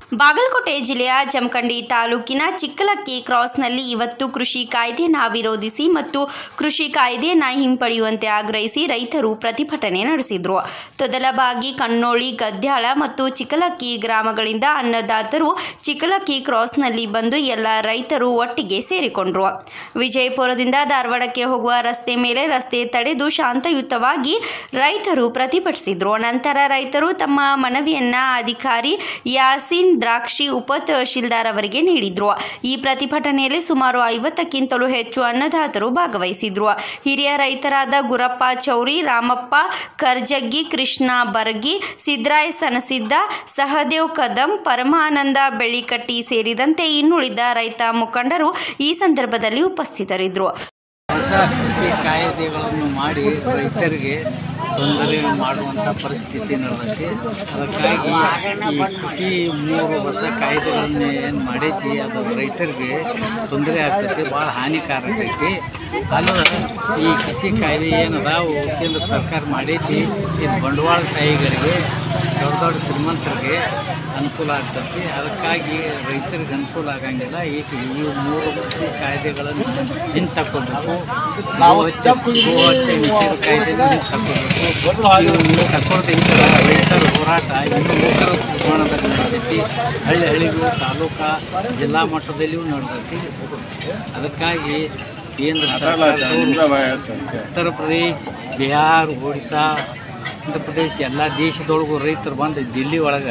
ಬಾಗಲಕೋಟೆ ಜಿಲ್ಲೆಯ ಜಮಖಂಡಿ ತಾಲೂಕಿನ ಚಿಕ್ಕಲಕ್ಕಿ ಕ್ರಾಸ್ನಲ್ಲಿ ಇವತ್ತು ಕೃಷಿ ಕಾಯ್ದೆಯನ್ನು ವಿರೋಧಿಸಿ ಮತ್ತು ಕೃಷಿ ಕಾಯ್ದೆಯನ್ನು ಹಿಂಪಡೆಯುವಂತೆ ಆಗ್ರಹಿಸಿ ರೈತರು ಪ್ರತಿಭಟನೆ ನಡೆಸಿದರು ತೊದಲಬಾಗಿ ಕಣ್ಣೋಳಿ ಗದ್ಯಾಳ ಮತ್ತು ಚಿಕ್ಕಲಕ್ಕಿ ಗ್ರಾಮಗಳಿಂದ ಅನ್ನದಾತರು ಚಿಕ್ಕಲಕ್ಕಿ ಕ್ರಾಸ್ನಲ್ಲಿ ಬಂದು ಎಲ್ಲ ರೈತರು ಒಟ್ಟಿಗೆ ಸೇರಿಕೊಂಡರು ವಿಜಯಪುರದಿಂದ ಧಾರವಾಡಕ್ಕೆ ಹೋಗುವ ರಸ್ತೆ ಮೇಲೆ ರಸ್ತೆ ತಡೆದು ಶಾಂತಯುತವಾಗಿ ರೈತರು ಪ್ರತಿಭಟಿಸಿದರು ನಂತರ ರೈತರು ತಮ್ಮ ಮನವಿಯನ್ನ ಅಧಿಕಾರಿ ಯಾಸೀನ್ ದ್ರಾಕ್ಷಿ ಉಪ ತಹಶೀಲ್ದಾರ್ ಅವರಿಗೆ ನೀಡಿದ್ರು ಈ ಪ್ರತಿಭಟನೆಯಲ್ಲಿ ಸುಮಾರು ಐವತ್ತಕ್ಕಿಂತಲೂ ಹೆಚ್ಚು ಅನ್ನದಾತರು ಭಾಗವಹಿಸಿದ್ರು ಹಿರಿಯ ರೈತರಾದ ಗುರಪ್ಪ ಚೌರಿ ರಾಮಪ್ಪ ಕರ್ಜಗ್ಗಿ ಕೃಷ್ಣ ಬರ್ಗಿ ಸಿದ್ರಾಯ್ ಸನಸಿದ್ದ ಸಹದೇವ್ ಕದಂ ಪರಮಾನಂದ ಬೆಳಿಕಟ್ಟಿ ಸೇರಿದಂತೆ ಇನ್ನುಳಿದ ರೈತ ಮುಖಂಡರು ಈ ಸಂದರ್ಭದಲ್ಲಿ ಉಪಸ್ಥಿತರಿದ್ದರು ಹೊಸ ಕೃಷಿ ಕಾಯ್ದೆಗಳನ್ನು ಮಾಡಿ ರೈತರಿಗೆ ತೊಂದರೆ ಮಾಡುವಂಥ ಪರಿಸ್ಥಿತಿ ನಡೆದೈತಿ ಅದಕ್ಕಾಗಿ ಈ ಕೃಷಿ ಮೂರು ಹೊಸ ಕಾಯ್ದೆಗಳನ್ನ ಏನು ಮಾಡೈತಿ ಅದು ರೈತರಿಗೆ ತೊಂದರೆ ಆಗ್ತೈತಿ ಭಾಳ ಹಾನಿಕಾರಕ ಐತಿ ಅಲ್ಲದ ಈ ಕೃಷಿ ಕಾಯ್ದೆ ಏನದಾವು ಕೇಂದ್ರ ಸರ್ಕಾರ ಮಾಡೈತಿ ಇದು ಬಂಡವಾಳಶಾಹಿಗಳಿಗೆ ದೊಡ್ಡ ದೊಡ್ಡ ಶ್ರೀಮಂತರಿಗೆ ಅನುಕೂಲ ಆಗ್ತೈತಿ ಅದಕ್ಕಾಗಿ ರೈತರಿಗೆ ಅನುಕೂಲ ಆಗಂಗಿಲ್ಲ ಈಗ ಈ ಮೂರು ಕೃಷಿ ಕಾಯ್ದೆಗಳನ್ನು ಹಿಂತಕ್ಕೋಬೇಕು ಗೋಹತ್ಯೆ ಗೋಹತ್ಯೆ ನಿಷೇಧ ಕಾಯ್ದೆಯನ್ನು ಹಿಂತಕ್ಕೋಬೇಕು ಇವು ತಕ್ಕೊಳ್ಳದೆ ಇದ್ದರೆ ರೈತರ ಹೋರಾಟ ಇನ್ನೂ ಉಗ್ರ ಪ್ರಮಾಣದಲ್ಲಿ ನಡೆದೈತಿ ಹಳ್ಳಿ ಹಳ್ಳಿಗೂ ತಾಲೂಕಾ ಜಿಲ್ಲಾ ಮಟ್ಟದಲ್ಲಿಯೂ ನಡೆದೈತಿ ಅದಕ್ಕಾಗಿ ಕೇಂದ್ರ ಸರ್ಕಾರದವರು ಉತ್ತರ ಪ್ರದೇಶ್ ಬಿಹಾರ್ ಒಡಿಶಾ ಆಂಧ್ರ ಪ್ರದೇಶ ಎಲ್ಲ ದೇಶದೊಳಗೂ ರೈತರು ಬಂದು ದಿಲ್ಲಿ ಒಳಗೆ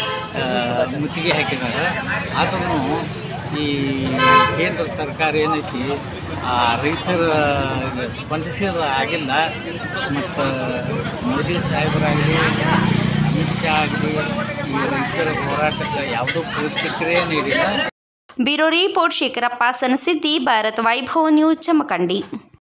ಮುತ್ತಿಗೆ ಹಾಕಿದ್ದಾರೆ ಆದ್ರೂ ಈ ಕೇಂದ್ರ ಸರ್ಕಾರ ಏನೈತಿ ಆ ರೈತರ ಸ್ಪಂದಿಸಿದ ಆಗಿಲ್ಲ ಮತ್ತು ಮೋದಿ ಸಾಹೇಬರಾಗಲಿ ಅಮಿತ್ ಶಾ ಆಗಲಿ ಈ ರೈತರ ಹೋರಾಟಕ್ಕೆ ಯಾವುದೂ ಪ್ರತಿಕ್ರಿಯೆ ನೀಡಿಲ್ಲ bureau report Shekharappa Sanasiddi Bharat Vaibhav news Jamkhandi